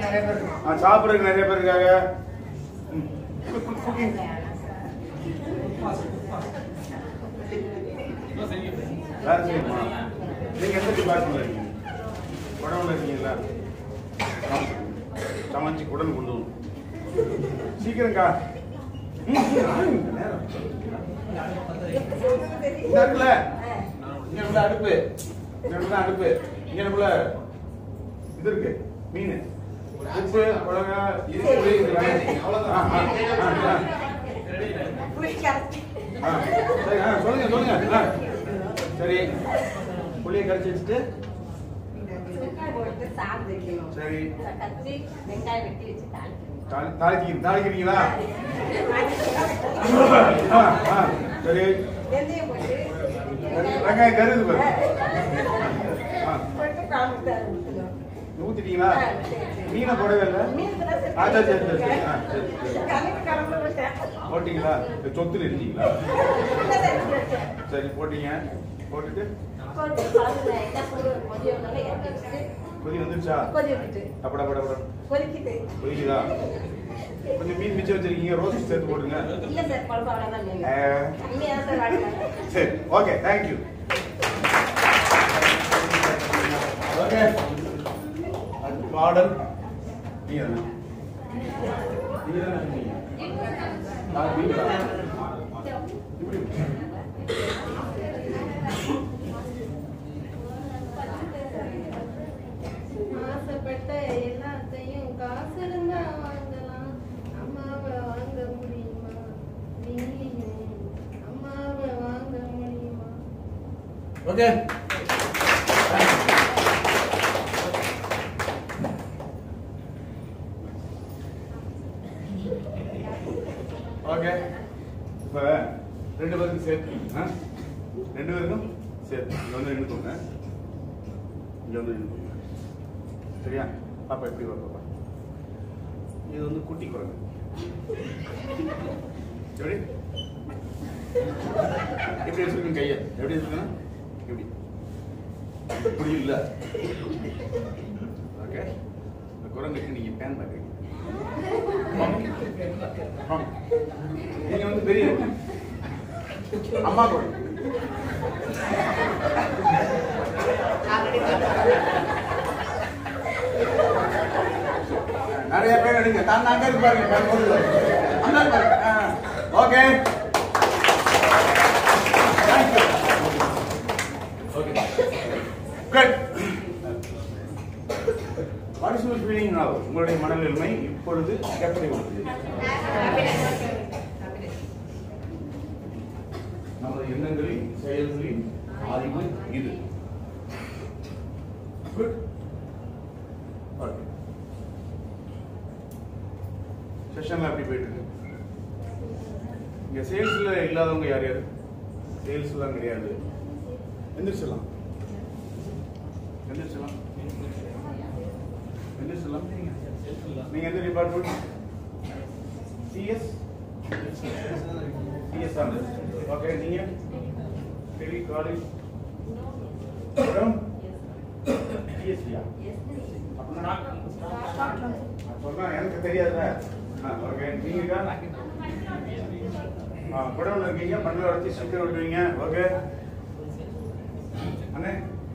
நிறைய பேர் இருக்கோம் ஆ, சாப்பிடுறதுக்கு நிறைய பேர் இருக்காங்க ம். cook, cook, cooking. வேலை செய்யுமா நீங்க எந்த டிபார்ட்மெண்ட்ல இருக்கீங்க உடம்புல இருக்கீங்களா சம- சமைச்சு உடனே கொண்டு வந்து சீக்கிரம்க்கா ம், ம், நேரம். இந்த இருக்குல்ல இங்க உள்ள அடுப்பு இங்க உள்ள அடுப்பு இங்க உள்ள இது இருக்கு மீன் உப்பு மிளகா இது புளி இது வெங்காயம். ஆ, ஆ, ஆ, ஆ. ஆ, சரி, ஆ, சொல்லுங்க சொல்லுங்க ஆ. சரி புளியை கரைச்சி வச்சுட்டு சரி வெங்காயம் வெட்டி வச்சு தாளிக்கணும் தாளி- தாளிக்கிறீங்க தாளிக்கிறீங்களா ஆ, ஆ, சரி வெந்தயம் போட்டு வெங்காயம் கருது பாரு ஆ, போட்டு காமிட்டு ஊற்றணும் ஊத்திட்டீங்களா ஆ, சரி, சரி. மீனை போடவே இல்லை மீன் கூட சரி ஆ, சரி, சரி, சரி, சரி. ஆ, சரி, சரி. கலந்து கலந்து விட்டேன். போட்டீங்களா இந்த சொத்துல இருந்தீங்களா இல்லை, சரி, சரி, சரி. சரி போட்டீங்க போட்டுட்டு போட்டு கலந்து லைட்டா சூடு கொதி வந்தோடனே இறக்கி வச்சுட்டு, கொதி வந்துருச்சா கொதி விட்டுட்டு, அப்படா பட பட கொதிக்குது. கொதிக்குதா கொஞ்சம் மீன் மிச்சம் வச்சிருக்கீங்க ரோஸ் சேர்த்து போடுங்க இல்லை சார், குழம்பு அவ்வளவுதான் மீன். ஆ, கம்மியா தான் சார் வாங்கினாங்க. சரி ஓகே தேங்க்யூ ஓகே அது மாடல் நீங்க தானே நீங்க தானே சொன்னீங்க நான் நீங்களா இப்படி ஆசைப்பட்ட எல்லாத்தையும் காசு இருந்தா வாங்கலாம் அம்மாவை வாங்க முடியுமா நீயும் அம்மாவை வாங்க முடியுமா ஓகே ஓகே இப்போ ரெண்டு பேருக்கும் சேர்த்து ஆ ரெண்டு பேருக்கும் சேர்த்து இங்கே வந்து நின்றுக்கோங்க இங்கே வந்து நின்றுக்கோங்க சரியா பாப்பா எப்படி வர பாப்பா இது வந்து குட்டி குரங்கு எப்படி எப்படி வச்சிருக்கீங்க கையை எப்படி வச்சிருக்கேன் எப்படி இப்படி இல்ல ஓகே இந்த குரங்குக்கு நீங்க பேன் பார்க்குறீங்க நீங்க வந்து பெரிய அம்மா குரங்கு நிறைய பேர் எடுங்க தான் அங்க இருக்கு பாருங்க பேன் போடுங்க. அங்க இருக்கு பாருங்க okay okay good what is your feeling now உங்களுடைய மனநிலைமை இப்பொழுது எப்படி உள்ளது நமது எண்ணங்களின் செயல்களின் அறிவு இது குட் ஓகே செஷன்ல எப்படி போயிட்டு இருக்கு இங்க சேல்ஸ்ல இல்லாதவங்க யார் யார் சேல்ஸ்லாம் கிடையாது எந்திரிச்சிடலாம் எந்திரிச்சிடலாம் எந்திரிச்சிடலாம் நீங்க எந்த டிபார்ட்மெண்ட் சிஎஸ் சிஎஸ் ஆனது ஓகே நீங்க டெலி காலேஜ் அப்புறம் சிஎஸ்டியா அப்படின்னா சொன்னா எனக்கு தெரியாதுல்ல ஓகே நீங்க குடவுல இருக்கீங்க பண்டில் வச்சு சுற்றி விட்டுவீங்க ஓகே அண்ணே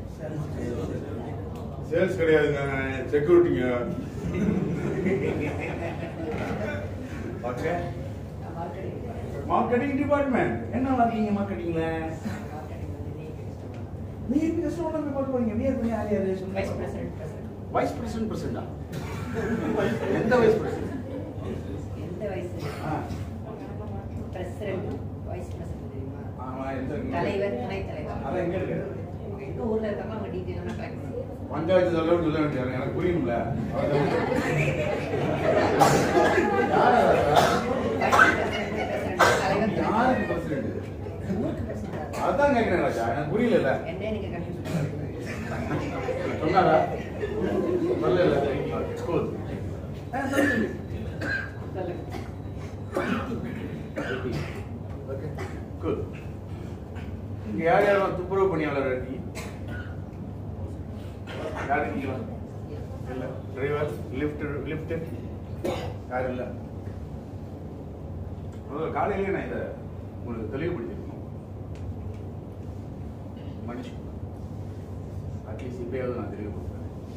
சேல்ஸ் கிடையாதுங்க செக்யூரிட்டிங்க ஓகே மார்க்கெட்டிங் டிபார்ட்மெண்ட் என்ன இருக்கீங்க மார்க்கெட்டிங்ல நீ எப்படி ரெஸ்டாரண்ட்ல போய் பார்க்க போறீங்க நீ எப்படி யார் யார் vice president president vice president பிரசிடென்டா எந்த வைஸ் பிரசிடென்ட் எந்த வயசு ஆ பிரசிடென்ட் வைஸ் பிரசிடென்ட் தெரியுமா ஆமா எந்த தலைவர் துணைத் தலைவர் அதான் எங்க இருக்கு எங்க ஊர்ல இருக்காங்க அவங்க டீட்டெயிலான கலெக்ட் பஞ்சாயத்து தலைவர் சொல்ல வேண்டியது எனக்கு புரியும்ல யாருக்கு பிரசிடென்ட் அதான் கேட்கிறேன் ராஜா எனக்கு புரியல என்ன நீங்க கன்ஃபியூஸ் சொன்னாரா சொல்லல ஸ்கூல் ஓகே குட் இங்க யார் யாரும் துப்புரவு பணியாளர் இருக்கீங்க யார் இருக்கீங்களா இல்ல டிரைவர் லிஃப்ட் லிஃப்ட் யாரும் இல்லை முதல்ல காலையிலேயே நான் இதை உங்களுக்கு தெளிவுபடுத்திருக்கணும் மனுஷ் அட்லீஸ்ட் இப்பயாவது நான் தெளிவுபடுத்துறேன்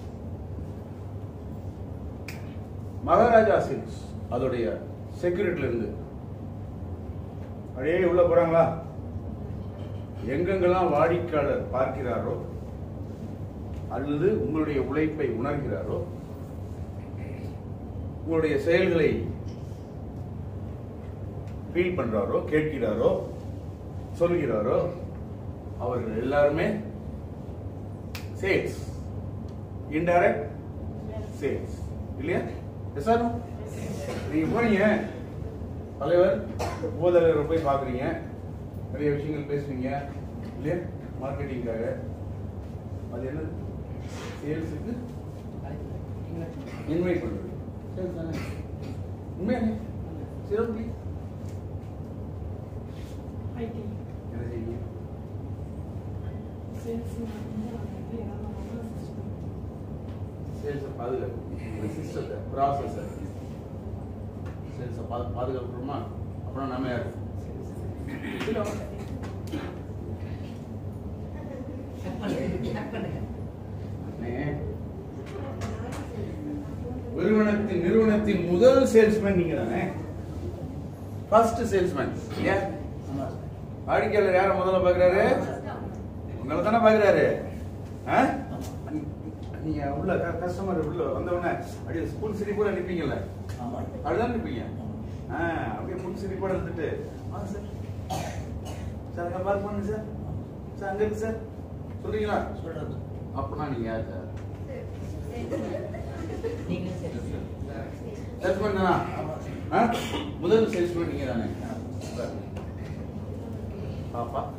மகாராஜா சில்க்ஸ் அதோடைய செக்யூரிட்டில இருந்து அப்படியே உள்ள போறாங்களா எங்கெங்கெல்லாம் வாடிக்கையாளர் பார்க்கிறாரோ அல்லது உங்களுடைய உழைப்பை உணர்கிறாரோ உங்களுடைய செயல்களை ஃபீல் பண்றாரோ கேட்கிறாரோ சொல்கிறாரோ அவர்கள் எல்லாருமே சேல்ஸ் இன்டைரக்ட் சேல்ஸ் இல்லையா எஸ் சார் நீங்க போறீங்க தலைவர் உபதலைவரை போய் பாக்குறீங்க நிறைய விஷயங்கள் பேசுவீங்க இல்லையா மார்க்கெட்டிங்காக அது என்னது சேல்ஸுக்கு இன்வைட் பண்றது சேல்ஸ் தானே உண்மையானே சரி ஓகே என்ன செய்வீங்க சேல்ஸை பாதுகாக்கணும் சிஸ்டத்தை ப்ராசஸை சேல்ஸை பாது பாதுகாக்கணுமா அப்புறம் நம்ம யார் அண்ணே, நிறுவனத்தின் நிறுவனத்தின் முதல் சேல்ஸ்மேன் நீங்க தானே ஃபர்ஸ்ட் சேல்ஸ்மேன் ஏன் வாடிக்கையாளர் யார முதல்ல பாக்குறாரு உங்களை தானே பாக்குறாரு ஆ? நீங்க உள்ள கஸ்டமர் உள்ள வந்த உடனே அப்படியே ஸ்கூல் சிரிப்போட நிப்பீங்கல்ல அப்படிதான் நிப்பீங்க ஆ அப்படியே ஃபுல் சிரிப்போட இருந்துட்டு ஆ சார் சார் அங்க பார்க் பண்ணுங்க சார் சார் அங்க இருக்கு சார் சொல்றீங்களா சொல்றது அப்பனா நீங்க யார் சார் நீங்க சரி சேல்ஸ்மேன் தானா ஆ? முதல் சேல்ஸ்மேன் நீங்க தானே சார். பாப்பா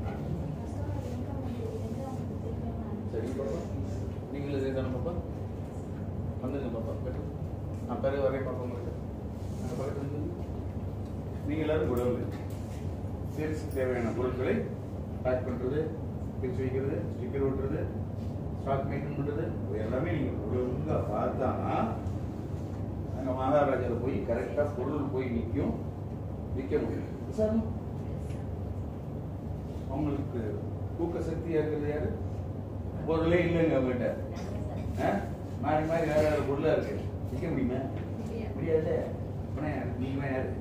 சரி பாப்பா நீங்களும் இதே தானே பாப்பா வந்துங்க பாப்பா பெட்டு நான் பிறகு வரேன் பாப்பா உங்களுக்கு அங்க பக்கத்துல இருந்து. நீங்க எல்லாரும் உடவு சேல்ஸுக்கு தேவையான பொருட்களை பேக் பண்றது பிரிச்சு வைக்கிறது ஸ்டிக்கர் ஓட்டுறது ஸ்டாக் மெயின்டைன் பண்றது இது எல்லாமே நீங்க ஒழுங்கா பார்த்தானா அங்க மகாராஜால போய் கரெக்டா பொருள் போய் நிற்கும் விற்க முடியும் சார் உங்களுக்கு ஊக்க சக்தியா இருக்கிறது யாரு பொருளே இல்லைங்க அவங்ககிட்ட ஆ? மாறி மாறி வேற வேற பொருளா இருக்கு விற்க முடியுமா முடியாது அப்புறம் யாரு? நீங்க யாரு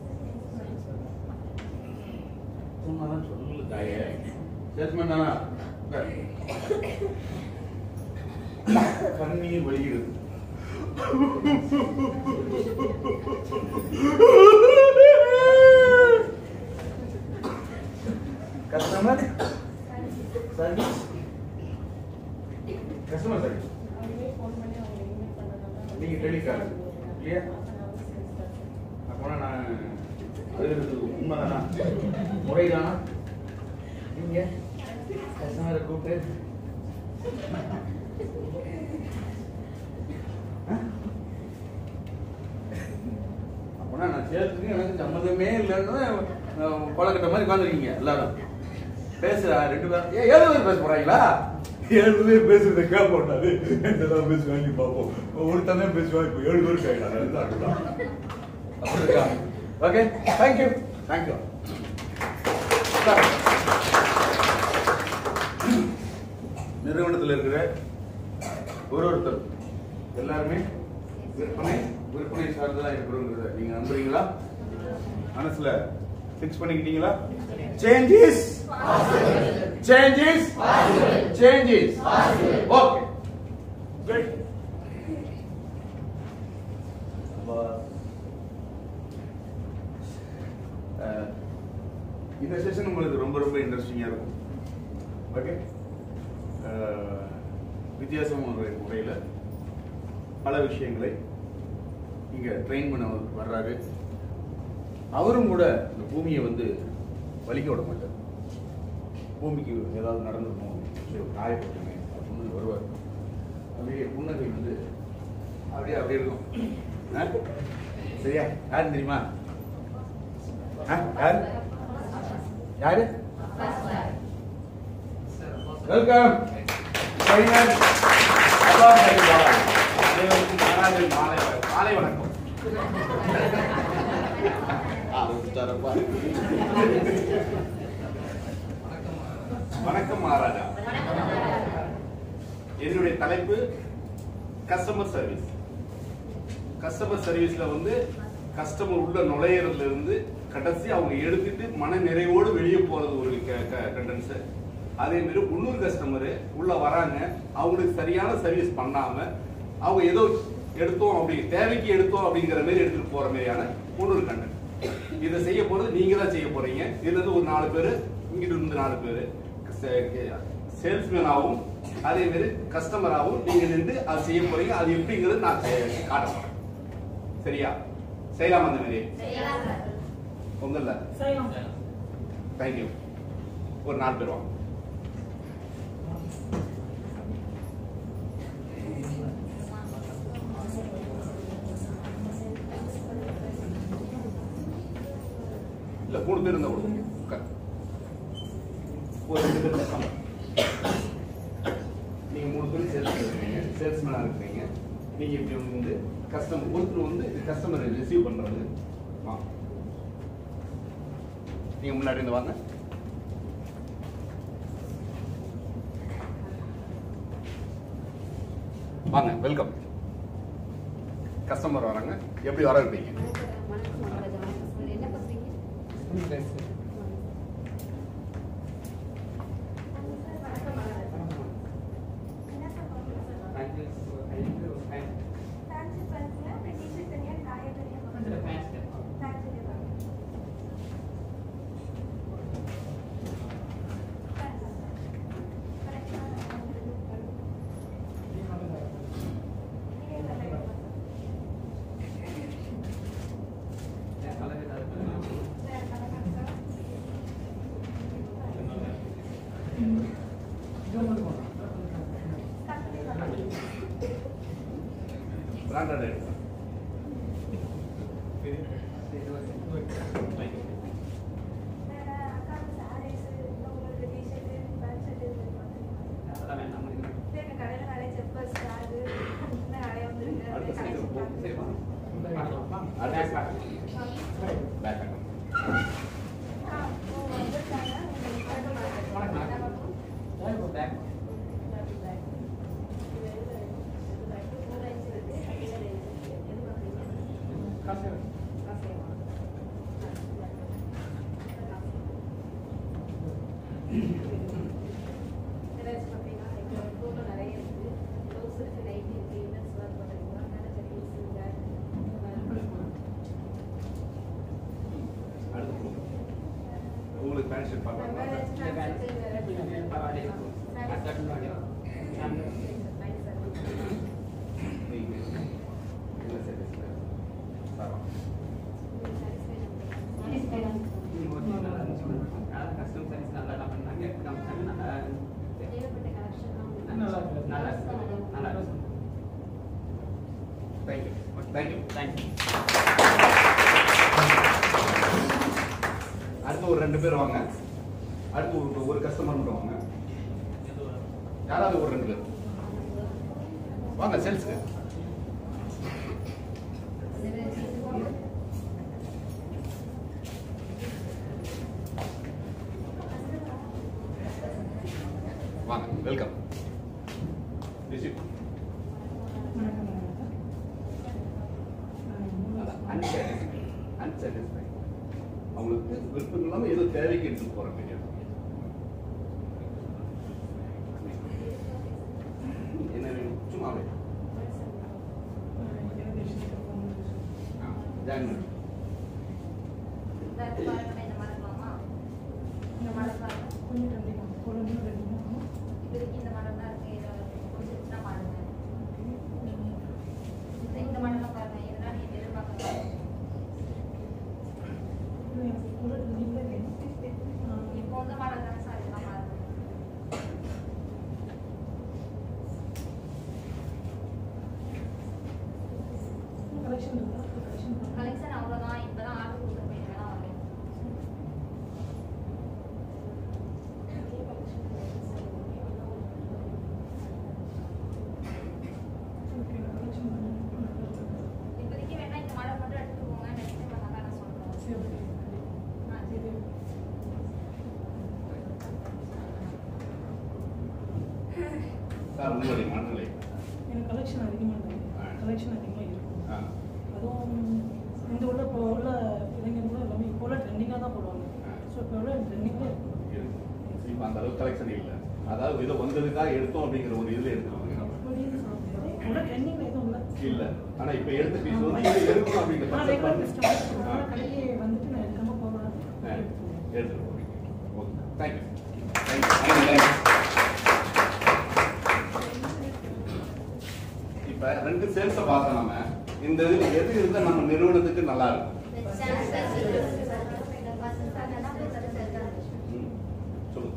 சும்மாதான் சொல்லு தாயே சேல்ஸ்மேன் தானா உட்கார். கண்ணீர் வழிகிறது கஸ்டமர் சர்வீஸ் கஸ்டமர் சர்வீஸ் நீங்க டெலிகால் இல்லையா அப்போனா நான் அது உண்மைதானா முறைதானா நீங்க கஸ்டமரை கூப்பிட்டு ஆ? அப்போனா நான் சேர்த்துக்கு எனக்கு சம்மந்தமே இல்லைன்னு அஹ், கொலக்கட்டை மாதிரி உட்காந்துருக்கீங்க எல்லாரும் பேசுறா ரெண்டு பேரும் ஏ ஏழு பேர் பேச போறாங்களா ஏழு பேர் பேசுறத கேட்போம்னாரு என்னதான் பேசுவாங்க பார்ப்போம் ஒருத்தன் தான் பேசுவான் இப்போ ஏழு பேர் கேட்கலாம் அதுதான் அதுதான் அப்படி இருக்கா ஓகே தேங்க்யூ தேங்க்யூ நிறுவனத்தில் இருக்கிற ஒரு ஒருத்தர் எல்லாருமே விற்பனை விற்பனை சார்ந்ததான் இருக்கிறோங்கிறத நீங்க நம்புறீங்களா மனசுல ஃபிக்ஸ் பண்ணிக்கிட்டீங்களா changes changes changes okay good இந்த செஷன் உங்களுக்கு ரொம்ப ரொம்ப இன்ட்ரெஸ்டிங்காக இருக்கும் ஓகே வித்தியாசமான ஒரு முறையில் பல விஷயங்களை இங்கே ட்ரெயின் பண்ண வர்றாரு அவரும் கூட இந்த பூமியை வந்து வலிக்க விட மாட்டார் பூமிக்கு ஏதாவது நடந்துருக்கும் சரி காயப்பட்டுமே அப்படின்னு வருவார் அப்படியே புன்னகை வந்து அப்படியே அப்படியே இருக்கும் ஆ? சரியா யாரு தெரியுமா ஆ? யாரு யாரு வெல்கம் அனைவருக்கும் மகாராஜன் மாலை வணக்கம். மாலை வணக்கம் ஆரம்பிச்சிட்டாரப்பா. வணக்கம் மகாராஜா என்னுடைய தலைப்பு கஸ்டமர் சர்வீஸ் கஸ்டமர் சர்வீஸ்ல வந்து கஸ்டமர் உள்ள நுழையறதுல இருந்து கடைசி அவங்க எடுத்துட்டு மன நிறைவோடு வெளியே போறது ஒரு கண்டென்ஸ் அதே மாதிரி உள்ளூர் கஸ்டமர் உள்ள வராங்க அவங்களுக்கு சரியான சர்வீஸ் பண்ணாம அவங்க ஏதோ எடுத்தோம் அப்படி தேவைக்கு எடுத்தோம் அப்படிங்கிற மாதிரி எடுத்துட்டு போற மாதிரியான உள்ளூர் கண்டென்ட் இதை செய்ய போறது நீங்க தான் செய்ய போறீங்க இதுல இருந்து ஒரு நாலு பேர் இங்கிட்டு இருந்து நாலு பேர் சேல்ஸ்மேனாகவும் அதே மாதிரி கஸ்டமராகவும் நீங்க நின்று அது செய்ய போறீங்க அது எப்படிங்கிறது நான் செ- காட்ட போறேன் சரியா செய்யலாம் அந்த மாதிரி செய்யலாம் சார் ஒன்றும் இல்லை தேங்க்யூ ஒரு நாலு பேர் வாங்க இல்ல மூணு பேர் இருந்தா கொடுங்க உட்காரு. ஒரு ரெண்டு பேர் கஸ்டமர் நீங்க மூணு பேரும் சேல்ஸ் இருக்கீங்க சேல்ஸ்மேனா இருக்கீங்க நீங்க இப்படி வந்து கஸ்டமர் ஒருத்தர் வந்து கஸ்டமர் ரிசீவ் பண்றது வாங்க நீங்க முன்னாடி இருந்து வாங்க வாங்க வெல்கம் கஸ்டமர் வராங்க எப்படி வர வைப்பீங்க வணக்கம் மகாராஜா வணக்கம் என்ன பண்றீங்க பிராண்டட் எடுங்க அடுத்த சைடு போ சரி வாங்க அடுத்த பேக் அடுத்து போங்க உங்களுக்கு பேண்ட் ஷர்ட் பார்க்கலாம் நீங்க என்ன சர்வீஸ் சார் தேங்க்யூ தேங்க்யூ அடுத்து ஒரு ரெண்டு பேர் வாங்க அடுத்து ஒரு ஒரு கஸ்டமர் மட்டும் வாங்க யாராவது ஒரு ரெண்டு பேர் வாங்க சேல்ஸ்க்கு வாங்க வெல்கம் ரிசீவ் அன்சாட்டிஸ்ஃபை அவங்களுக்கு விருப்பம் இல்லாமல் ஏதோ தேவைக்கு எடுத்துட்டு போற மாதிரி என்ன வேணும் சும்மா வேணும் ஜாயின் பண்ணு இந்த மரமா இந்த மரம் பாருங்க இப்போதைக்கு இந்த மரம் தான் இருக்கு இதை பிடிச்சிருச்சுன்னா பாருங்க இந்த இந்த மரம் பாருங்க இதெல்லாம் நீங்க எதிர்பார்க்கலாம் இப்போ வந்து மரம் தானே சார் இதெல்லாம் பாருங்க கலெக்ஷன் அவ்வளோதான் இப்போதான் ஆர்டர் கொடுத்துருக்கேன் வேணா வரேன் Okay, சார் உங்களுடைய மனநிலை எனக்கு கலெக்ஷன் அதிகமாக ஆ. இருந்தது கலெக்ஷன் அதிகமாக இருக்கும் ஆ. அதுவும் இந்த உள்ள இப்போ உள்ள இளைஞர்கள் எல்லாமே இப்போ உள்ள ட்ரெண்டிங்காக தான் போடுவாங்க ஆ. ஸோ இப்போ உள்ள ட்ரெண்டிங்காக இருக்கும் இருக்கு. இப்ப அந்த அளவுக்கு கலெக்ஷன் இல்ல அதாவது இதை வந்ததுக்காக எடுத்தோம் அப்படிங்கிற ஒரு இதுல எடுத்துருவாங்க அப்படின்னு சொல்ல முடியாது இப்போ உள்ள ட்ரெண்டிங்கில் எதுவும் இல்லை இல்ல ஆனா இப்ப எடுத்த பீஸ் வந்து இதை எடுக்கணும் அப்படிங்கிற ஆனால் ரெகுலர் கஸ்டமர் ஆ. அதனால கடைக்கு வந்துட்டு நான் எடுக்காமல் போவேன் ஆ, எடுத்துட்டு போறீங்க ஓகே தேங்க்யூ தேங்க்யூ இப்ப ரெண்டு சேல்ஸ பார்த்தோம் நாம இந்த இதுல எது இருந்தா நம்ம நிறுவனத்துக்கு நல்லா இருக்கும் ம். சொல்லுங்க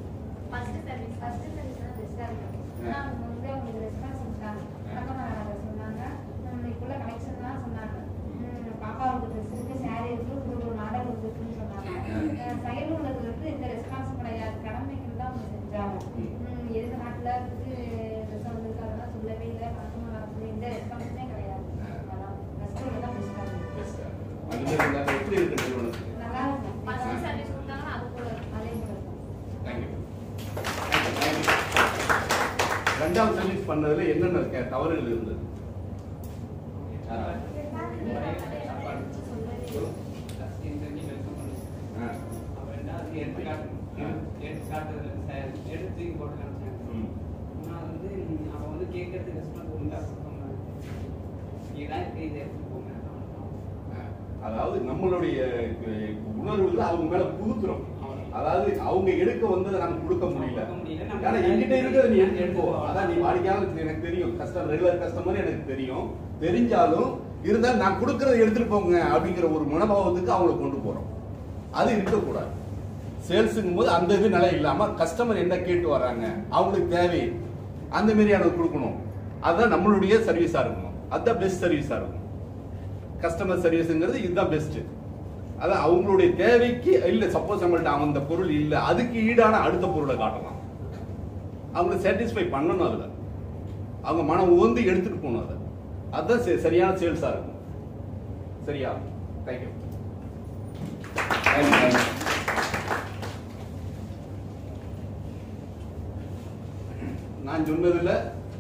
பாப்பாவுக்கு ட்ரெஸ் இருக்கு சாரி இருக்கு ஒரு ஒரு நாடகம் இருக்குன்னு சொன்னாங்க செயலுள்ளது வந்து இந்த ரெஸ்பான்ஸ் கிடையாது கடமைக்கு தான் அவங்க செஞ்சாங்க ம். ம், எதுக்கு நாட்டுல இருக்கு ட்ரெஸ் வந்திருக்கு அதெல்லாம் சொல்லவே இல்லை கஸ்டமர் வரது இந்த ரெஸ்பான்ஸே கிடையாது அதான் கஸ்டமர் தான் பெஸ்ட்டாக Yes, sir. அந்த மாதிரி இருந்தா எப்படி இருக்கு நிறுவனத்துக்கு நல்லா இருக்கும் ஃபர்ஸ்ட் சர்வீஸ் கொடுத்தாங்கன்னா அது கூட அதே கூட இருக்கும் தேங்க்யூ ரெண்டாவது சர்வீஸ் பண்ணதுல என்னென்ன இருக்க தவறுகள் இருந்தது ஆ. ஆ. ம். அதாவது நம்மளுடைய அஹ், உணர்வுகள் அவங்க மேல புகுத்துறோம் அதாவது அவங்க எடுக்க வந்ததை நம்ம கொடுக்க முடியல ஆனா என்கிட்ட இருக்கிறத நீ எடுத்து எடுத்துக்கோ அதான் நீ வாடிக்கையாளர் எனக்கு தெரியும் கஸ்டமர் ரெகுலர் கஸ்டமர் எனக்கு தெரியும் தெரிஞ்சாலும் இருந்தாலும் நான் கொடுக்கறத எடுத்துட்டு போங்க அப்படிங்கிற ஒரு மனோபாவத்துக்கு அவங்கள கொண்டு போறோம் அது இருக்கக்கூடாது சேல்ஸுங்கும் போது அந்த இது நிலை இல்லாம கஸ்டமர் என்ன கேட்டு வர்றாங்க அவங்களுக்கு தேவை அந்த மாதிரியானது கொடுக்கணும் அதுதான் நம்மளுடைய சர்வீஸா இருக்கணும் அதுதான் பெஸ்ட் சர்வீஸா இருக்கும் கஸ்டமர் சர்வீஸ்ங்கிறது இதுதான் பெஸ்ட் அதான் அவங்களுடைய தேவைக்கு இல்ல சப்போஸ் நம்மள்ட்ட அந்த பொருள் இல்ல அதுக்கு ஈடான அடுத்த பொருளை காட்டலாம் அவங்களை சாட்டிஸ்ஃபை பண்ணணும் அதுல அவங்க மனம் உந்து எடுத்துட்டு போகணும் அதை அதுதான் சரி- சரியான சேல்ஸா இருக்கும் சரியா தேங்க்யூ நான் சொன்னதுல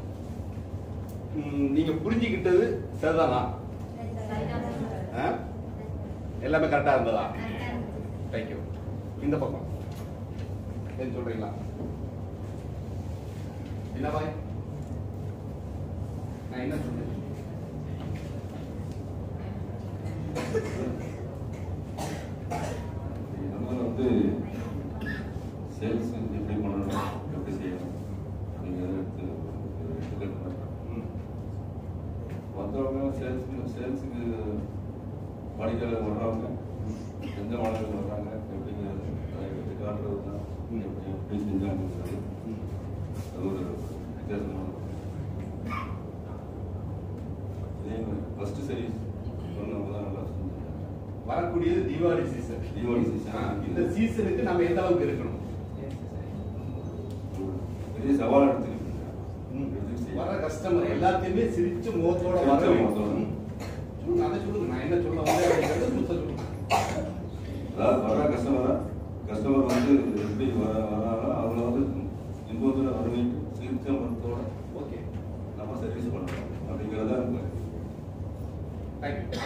ம், நீங்க புரிஞ்சுக்கிட்டது சரிதானா ஆ? எல்லாமே கரெக்டா இருந்ததா தேங்க்யூ இந்த பக்கம் ஏன் சொல்றீங்களா என்ன பாய் நான் என்ன சொன்னேன் நம்ம வந்து சேல்ஸ் எப்படி பண்ணணும் எப்படி செய்யணும் நீங்கள் எதை எடுத்து எடுத்துக்கணும் ம். வந்தவங்க சேல்ஸ் சேல்ஸுக்கு வாடிக்கையாளர் வர்றவங்க எந்த மாடலில் வர்றாங்க எப்படிங்கிறது அதை எடுத்து காட்டுறது தான் எப்படி எப்படி செஞ்சாங்கிறது ம். அது ஒரு வித்தியாசமான இதே மாதிரி ஃபஸ்ட்டு சர்வீஸ் பண்ணவங்க தான் நல்லா செஞ்சாங்க வரக்கூடியது தீபாவளி சீசன் தீபாவளி season. இந்த சீசனுக்கு நம்ம எந்த அளவுக்கு இருக்கணும் பெரிய சவால் எடுத்துக்கிட்டு ம். எடுத்துக்கிட்டு செய்யணும். வர கஸ்டமர் எல்லாத்தையுமே சிரிச்சு முகத்தோட வர சிரிச்ச வைக்கணும். முகத்தோட. ம். சொல்லுங்க அதை சொல்லுங்க நான் என்ன சொல்ல வந்தேன் அப்படிங்கிறது முழுசா சொல்லுங்க அதாவது வர கஸ்டமரை கஸ்டமர் வந்து எப்படி வர வராங்களோ அவங்கள வந்து இன்பத்தில் வரவேற்று சிகிச்சை மருத்துவோட ஓகே நம்ம சர்வீஸ் பண்ணணும் அப்படிங்கிறது தான் இருக்கு thank you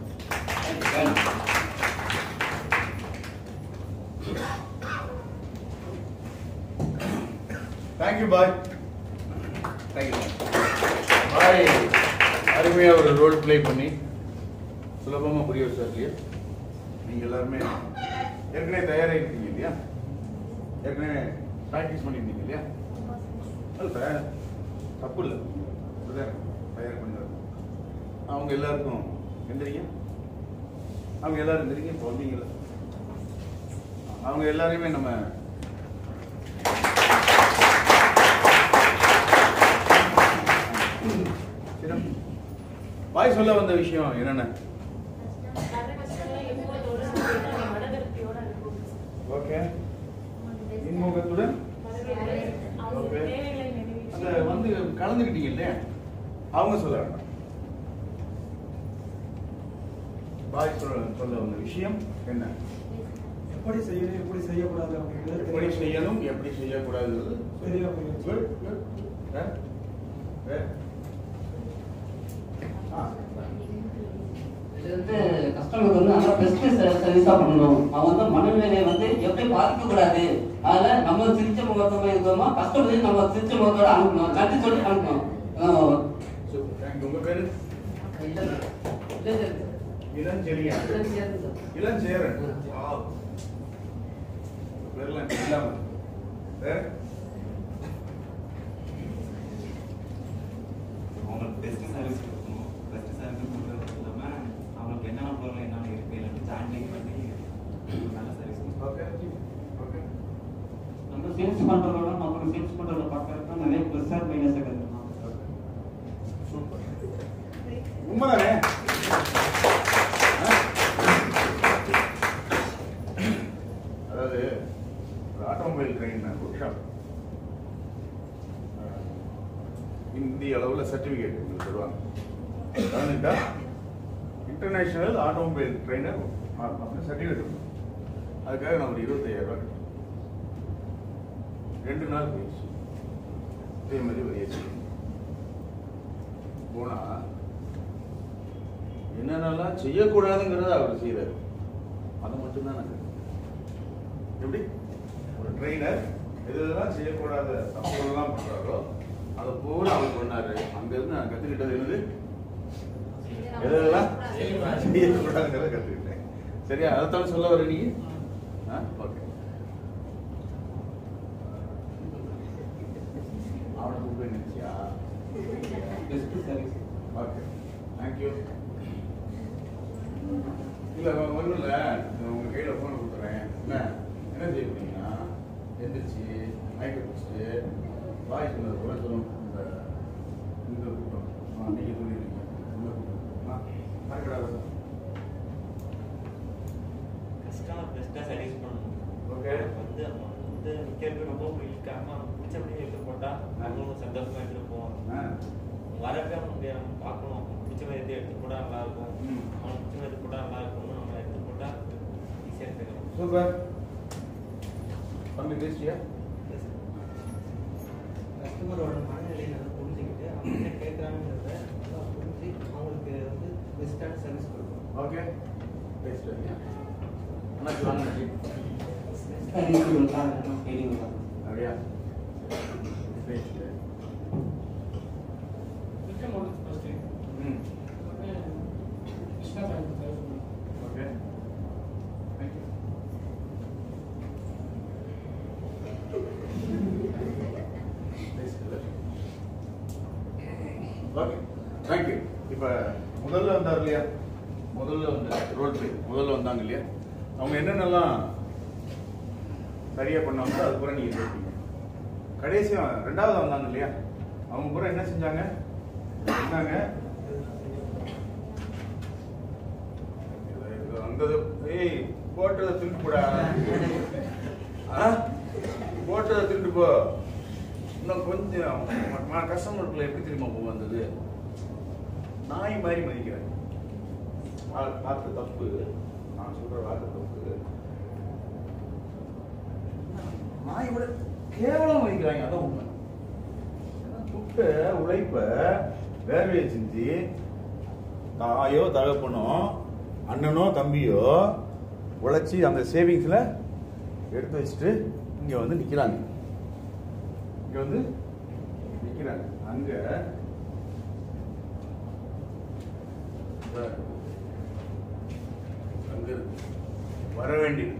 thank you bye thank you bye அருமையாக ஒரு ரோல் ப்ளே பண்ணி சுலபமாக புரிய வச்சார் இல்லையா நீங்கள் எல்லாருமே ஏற்கனவே தயாராகிருக்கீங்க இல்லையா ஏற்கனவே ப்ராக்டிஸ் பண்ணியிருந்தீங்க இல்லையா அது தயார் தப்பு இல்லை அப்படிதான் தயார் பண்ணி அவங்க எல்லாருக்கும் எந்திரிங்க அவங்க எல்லாரும் எந்திரிங்க இப்போ வந்தீங்கல்ல அவங்க எல்லாரையுமே நம்ம சரி. பாய் சொல்ல வந்த விஷயம் என்னென்ன ஓகே இன்முகத்துடன் அந்த வந்து கலந்துக்கிட்டீங்க இல்லையா அவங்க சொல்ல வேண்டாம் பாய் சொல்ல சொல்ல வந்த விஷயம் என்ன எப்படி செய்யணும் எப்படி செய்யக்கூடாது அப்படிங்கிறது எப்படி செய்யணும் எப்படி செய்யக்கூடாது சரியா புரியுது. Good, good. வேற? ஆ, இது வந்து கஸ்டமருக்கு வந்து நல்லா பெஸ்ட் சர்வீஸாக பண்ணணும் அவன் வந்து மனநிலையை வந்து எப்படி பாதிக்கக்கூடாது அதில் நம்ம சிரிச்ச முகத்தோட இருக்கோமோ கஸ்டமரையும் நம்ம சிரிச்ச முகத்தோட அனுப்பணும் நன்றி சொல்லி அனுப்பணும் ஆஹ் சூப்பர் தேங்க்யூ உங்க பேரு இளஞ்செழியா இளஞ்சேரன் Wow. பேர்லாம் இல்லாம வேற அவங்களுக்கு பெஸ்ட் சர்வீஸ் கொடுக்கணும் பெஸ்ட் சர்வீஸ் கொடுக்கறது இல்லாமல் அவங்களுக்கு என்னென்ன பொருள் என்னென்ன இருக்கு எல்லாத்தையும் சாண்டிங் பண்ணி நல்ல சர்வீஸ் கொடுக்கணும் ஓகே ஓகே நம்ம சேல்ஸ் பண்ணுறதோட நம்மளுக்கு சேல்ஸ் பண்ணுறத பார்க்கறதுக்கு நிறைய ப்ளஸ் அண்ட் மைனஸ் கற்றுக்கலாம் சூப்பர் உண்மைதானே ஆ? அதாவது ஒரு ஆட்டோமொபைல் ட்ரெயின் ஒர்க் ஷாப் இந்திய அளவில் சர்டிஃபிகேட் உங்களுக்கு தருவாங்க கவனித்தா இன்டர்நேஷனல் ஆட்டோமொபைல் ட்ரெயினர் அப்படின்னு சர்டிஃபிகேட் இருக்கும் அதுக்காக நான் ஒரு இருபத்தையாயிரம் ரூபாய் கட்டணும் ரெண்டு நாள் போயிடுச்சு இதே மாதிரி ஒரு ஏசி போனா என்னென்னலாம் செய்யக்கூடாதுங்கிறத அவர் செய்யறாரு அதை மட்டும்தான் நான் கத்துக்கிட்டேன். எப்படி ஒரு ட்ரெயினர் எது எதெல்லாம் செய்யக்கூடாத தப்புகளெல்லாம் பண்றாரோ அதை பூரா அவர் பண்ணாரு அங்கிருந்து நான் கத்துக்கிட்டது என்னது எதெல்லாம் செய்யக்கூடாதுங்கிறத கத்துக்கிட்டேன் சரியா அதைத்தான் சொல்ல வர நீ ஓகே அவனை கூப்பிட்டு நினைச்சியா பெஸ்ட் சர்வீஸ் ஓகே தேங்க்யூ இல்லை ஒன்றும் இல்லை உங்கள் கையில் ஃபோனை கொடுத்துறேன் என்ன என்ன செய்ய போறீங்கன்னா எந்திரிச்சு மைக்கை பிடிச்சிட்டு வாய் சொன்னது கூட சொல்லணும் இந்த இந்த கூட்டம் ஆ நீங்கள் சொல்லிடுறீங்க இந்த கூட்டம் ஆ மறக்கடாத கஸ்டமர் பெஸ்ட்டாக சர்வீஸ் பண்ணணும் Okay. வந்து அவங்க வந்து நிற்கிறது ரொம்ப பிடிக்காம பிடிச்சபடி எடுத்து போட்டால் அவங்களும் சந்தோஷமா எடுத்துட்டு போவாங்க ஆ வரப்பே அவங்க பார்க்கணும் பிடிச்ச மாதிரி எடுத்து எடுத்து போட்டால் நல்லா இருக்கும் ம். அவங்க பிடிச்ச மாதிரி எடுத்து போட்டால் நல்லா இருக்கும்னு நம்ம எடுத்து போட்டால் ஈஸியாக எடுத்துக்கலாம் சூப்பர் தம்பி பேசியா கஸ்டமரோட மனநிலையை நல்லா புரிஞ்சுக்கிட்டு அவங்க என்ன கேட்குறாங்கிறத நல்லா புரிஞ்சு அவங்களுக்கு வந்து பெஸ்ட்டான சர்வீஸ் கொடுக்கணும் ஓகே பேசிட்டு அண்ணா சொல்லுங்க சர்வீஸ் கொடுக்கலாம் கேள்வி கொடுக்கலாம் அப்படியா பேசிட்டு விக்ரம் வந்து ஃபர்ஸ்ட் ம் கிருஷ்ணா பேங்க் தேவைப்படும் ஓகே தேங்க்யூ ஓகே தேங்க்யூ இப்போ முதல்ல வந்தார் இல்லையா முதல்ல வந்து ரோல் பிளே முதல்ல வந்தாங்க இல்லையா அவங்க என்னென்னலாம் சரியா பண்ணாங்களோ அது பூரா நீங்கள் கேட்பீங்க கடைசியா ரெண்டாவது வந்தாங்க இல்லையா அவங்க பூரா என்ன செஞ்சாங்க என்னங்க அங்க ஏய் போட்டதை திருட்டு போடா ஆ? போட்டதை திருட்டு போ இன்னும் கொஞ்சம் கஸ்டமருக்குள்ள எப்படி தெரியுமா போக வந்தது நாய் மாதிரி மதிக்கிறேன் ஆ- வார்த்தை தப்பு நான் சொல்ற வார்த்தை தப்பு நாய் விட கேவலம் மதிக்கிறாங்க அதான் உண்மை துட்ட உழைப்ப வேர்வையை செஞ்சு தாயோ தகப்பனோ அண்ணனோ தம்பியோ உழைச்சி அந்த சேவிங்ஸ்ல எடுத்து வச்சுட்டு இங்க வந்து நிக்கிறாங்க இங்க வந்து நிக்கிறாங்க அங்க அங்க இருக்கு. வர வேண்டியது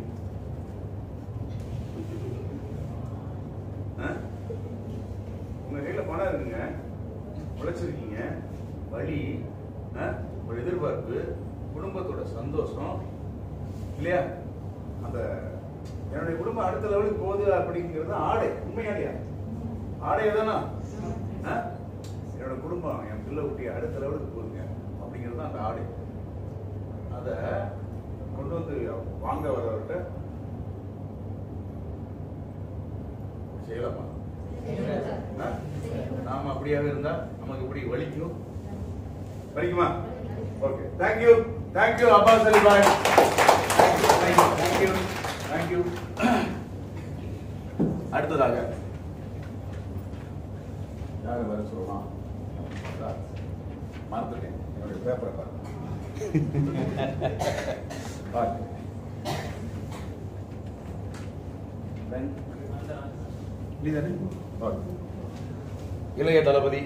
ஆ? உங்க கையில பணம் இருக்குங்க உழைச்சிருக்கீங்க வழி ஆ? ஒரு எதிர்பார்ப்பு குடும்பத்தோட சந்தோஷம் இல்லையா அந்த என்னுடைய குடும்பம் அடுத்த லெவலுக்கு போகுது அப்படிங்கிறது ஆடை உண்மையா இல்லையா ஆடை தானா என்னோட குடும்பம் என் பிள்ளை குட்டி அடுத்த லெவலுக்கு போகுதுங்க அப்படிங்கிறது தான் அந்த ஆடை அதை கொண்டு வந்து வாங்க வரவர்கிட்ட செய்யலாமா ஆ? நாம அப்படியாக இருந்தா நமக்கு இப்படி வலிக்கும் வலிக்குமா okay thank you thank you Abbas Ali bhai thank you thank you அடுத்ததாக யாரை வர சொல்லலாம் மறந்துட்டேன் என்னுடைய பேப்பரை பாருங்க பாருங்க நீதானே ஓகே இளைய தளபதி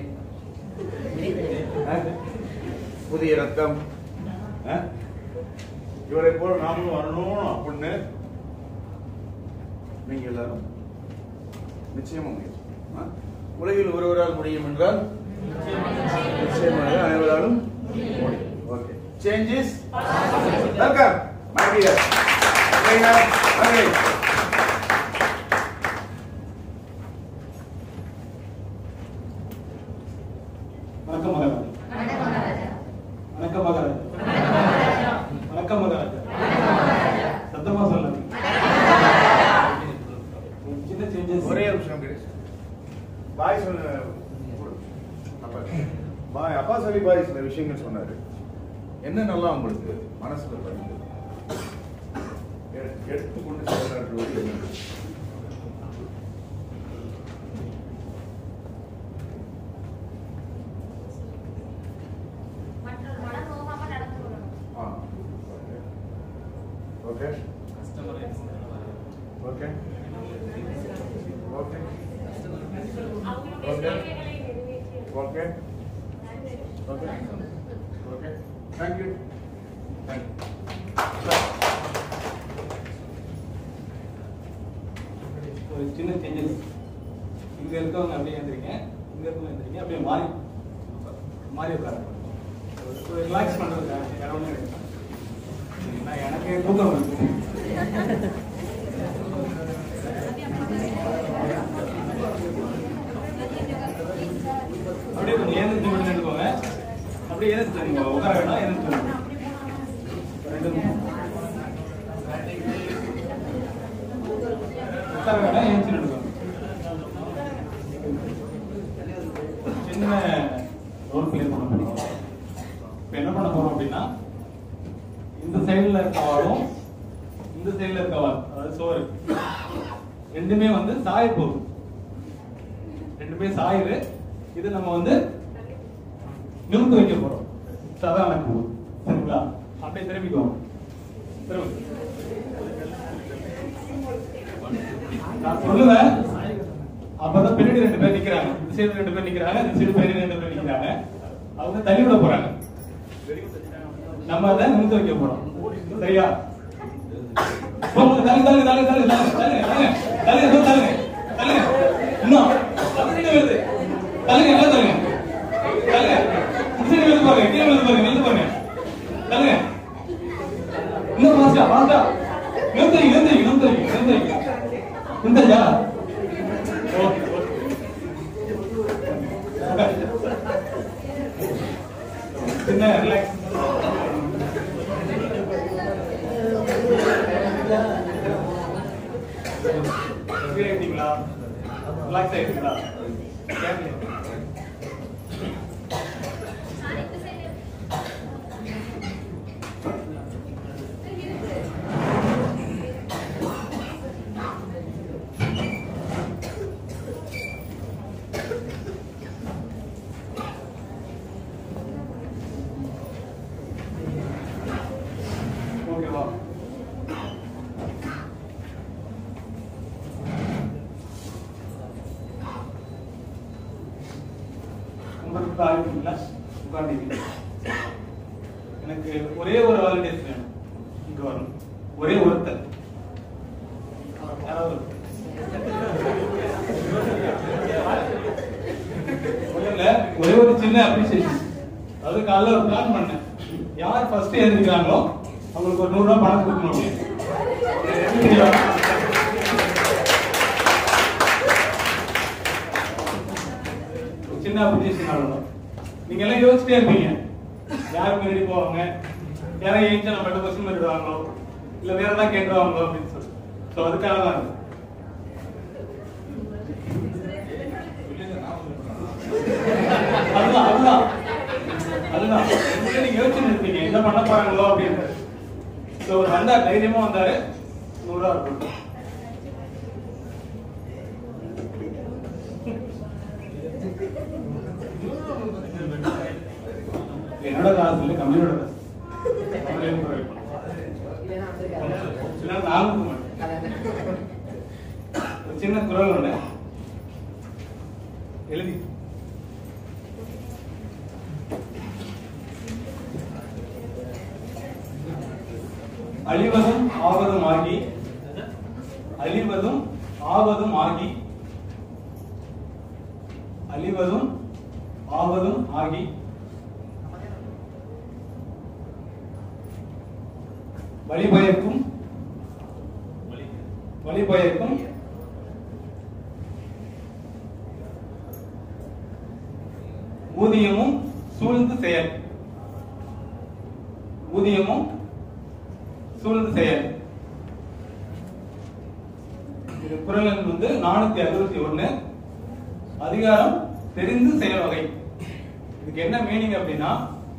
ஆ? புதிய ரத்தம் ஆ? இவரை போல நாமளும் வரணும் அப்படின்னு நீங்க எல்லாரும் நிச்சயமா முயற்சி ஆ? உலகில் ஒருவரால் முடியும் என்றால் நிச்சயமாக அனைவராலும் முடியும் okay changes welcome my dear வணக்கம் மகாராஜா வணக்கம் மகாராஜா வணக்கம் மகாராஜா சத்தமா சொல்லுங்க சின்ன சேஞ்சஸ் ஒரே ஒரு நிமிஷம் கிரீஷ் பாய் சொன்ன அப்பா பாய் அப்பா சொல்லி பாய் சில விஷயங்கள் சொன்னாரு என்ன நல்லா உங்களுக்கு மனசுல பதிந்தது எ- எடுத்துக்கொண்டு செயலாற்றுவது என்ன மற்றொரு மனம் நோகாம நடந்து கொள்ளணும் ஆ ஓகே கஸ்டமர் ஓகே ஓகே அவங்களுடைய Okay. தேவைகளை நிறைவேற்றி okay okay okay thank you thank you ஒரு சின்ன சேஞ்சஸ் இங்க இருக்கவங்க அப்படியே எழுந்திரிங்க இங்க இருக்கவங்க எழுந்திரிங்க அப்படியே மாறி மாறி உட்காருங்க ஒரு ரிலாக்ஸ் பண்றதுக்காக வேற ஒண்ணும் இல்லை. நான் எனக்கு தூக்கம் வருது அப்படியே கொஞ்சம் ஏந்திரிச்சு விட்டு நின்றுக்கோங்க அப்படியே ஏந்திரிச்சு நீங்க உட்கார வேணாம் ஏந்திரிச்சு நின்னுக்கோங்க. ரெண்டு நிமிஷம். உட்கார வேணாம் ஏந்திரிச்சு நின்றுக்கோங்க. சின்ன ரோல் பிளே பண்ண போறோம் இப்போ என்ன பண்ண போறோம் அப்படின்னா இந்த சைடுல இருக்க வாழும் இந்த சைடுல இருக்க வால் அதாவது சோறு ரெண்டுமே வந்து சாய போகுது ரெண்டுமே சாயுது இது நம்ம வந்து நிமிர்ந்து வைக்க போறோம் சதான் எனக்கு போகுது சரிங்களா அப்படியே திரும்பிக்குவோம் திரும்ப நான் சொல்லுவேன் அப்பதான் பின்னாடி ரெண்டு பேர் நிக்கிறாங்க இந்த சைடு ரெண்டு பேர் நிக்கிறாங்க இந்த சைடு பின்னாடி ரெண்டு பேர் நிக்கிறாங்க அவங்க தள்ளி விட போறாங்க நம்ம அதை நிமிர்ந்து வைக்க போறோம் சரியா போங்க, தள்ளுங்க, தள்ளுங்க, தள்ளுங்க, தள்ளுங்க, தள்ளுங்க, தள்ளுங்க, தள்ளுங்க, தள்ளுங்க, தள்ளுங்க, தள்ளுங்க. இன்னும் அப்படியே வருது. தள்ளுங்க, எல்லாம் தள்ளுங்க. தள்ளுங்க. இந்த side விழுந்து பாருங்க, கீழே விழுந்து பாருங்க, விழுந்து பாருங்க. தள்ளுங்க. இன்னும் fast ஆ, fast ஆ. நிறுத்து வைங்க, நிறுத்து வைங்க, நிறுத்து வைங்க, நிறுத்து வைங்க. நிறுத்தாச்சா? Okay, okay. சின்ன ரிலாக்ஸ் ஃப்ரீ ஆயிட்டீங்களா ரிலாக்ஸ் ஆயிட்டீங்களா கேட்கல ஓகேவா உங்களுக்கு ஆகிட்டீங்களா உட்காந்துட்டீங்க எனக்கு ஒரே ஒரு வாலண்டியர்ஸ் வேணும் இங்க வரணும் ஒரே ஒருத்தர் யாராவது ஒருத்தர். ஒண்ணும் இல்ல, ஒரே ஒரு சின்ன அப்ரிசியேஷன் அது காலைல ஒரு பிளான் பண்ணேன் யார் ஃபர்ஸ்ட் எழுந்திருக்காங்களோ அவங்களுக்கு ஒரு நூறு ரூபாய் பணம் கொடுக்கணும் சரியா? ஒரு சின்ன அப்ரிசியேஷன் அவ்வளவுதான் நீங்க எல்லாம் யோசிச்சிட்டே இருப்பீங்க யார் முன்னாடி போவாங்க யாரை ஏஞ்சா நம்ம கிட்ட கொஸ்டின் பண்ணிடுவாங்களோ இல்ல வேற ஏதாவது கேட்டுருவாங்களோ அப்படின்னு சொல்லி ஸோ அதுக்காக தான் இது. அதுதான் அதுதான் அதுதான் உண்மையிலே நீங்க யோசிச்சுட்டு இருப்பீங்க என்ன பண்ண போறாங்களோ அப்படின்னு ஸோ ஒரு வந்தா தைரியமா வந்தாரு நூறுரூவா இருக்கும் என்னோட காசு இல்லை கம்பெனியோட காசு கம்பெனியோட provide பண்ணுவோம். சில நேரம் நான் கொடுக்க மாட்டேன் ஒரு சின்ன குரல் ஒண்ணு எழுதி அழிவதும் ஆவதும் ஆகி அழிவதும் ஆவதும் ஆகி அழிவதும் ஆவதும் ஆகி வழிபயக்கும் வழிபயக்கும் ஊதியமும் சூழ்ந்து செயல் ஊதியமும் சூழ்ந்து செயல் இது குரல் எண் வந்து நானூத்தி அறுபத்தி ஒண்ணு அதிகாரம் தெரிந்து செயல் வகை இதுக்கு என்ன மீனிங் அப்படின்னா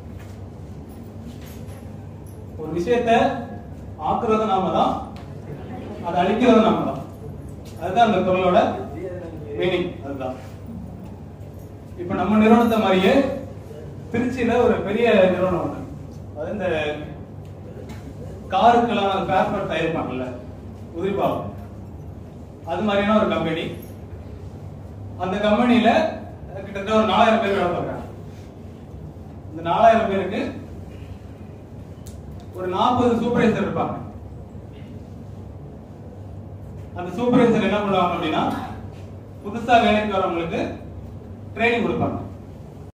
ஒரு விஷயத்த ஆக்குறது நாம தான் அதை அழிக்கிறது நாம தான் அதுதான் அந்த குரலோட மீனிங் அதுதான் இப்ப நம்ம நிறுவனத்தை மாதிரியே திருச்சியில ஒரு பெரிய நிறுவனம் ஒண்ணு அது இந்த காருக்கெல்லாம் ஸ்பேர் பார்ட் தயாரிப்பாங்கல்ல உதிரிபாகம் அது மாதிரியான ஒரு கம்பெனி அந்த கம்பெனில கிட்டத்தட்ட ஒரு நாலாயிரம் பேர் வேலை பார்க்கறாங்க இந்த நாலாயிரம் பேருக்கு ஒரு நாற்பது சூப்பர்வைசர் இருப்பாங்க அந்த சூப்பர்வைசர் என்ன பண்ணுவாங்க அப்படின்னா புதுசா வேலைக்கு வரவங்களுக்கு ட்ரைனிங் கொடுப்பாங்க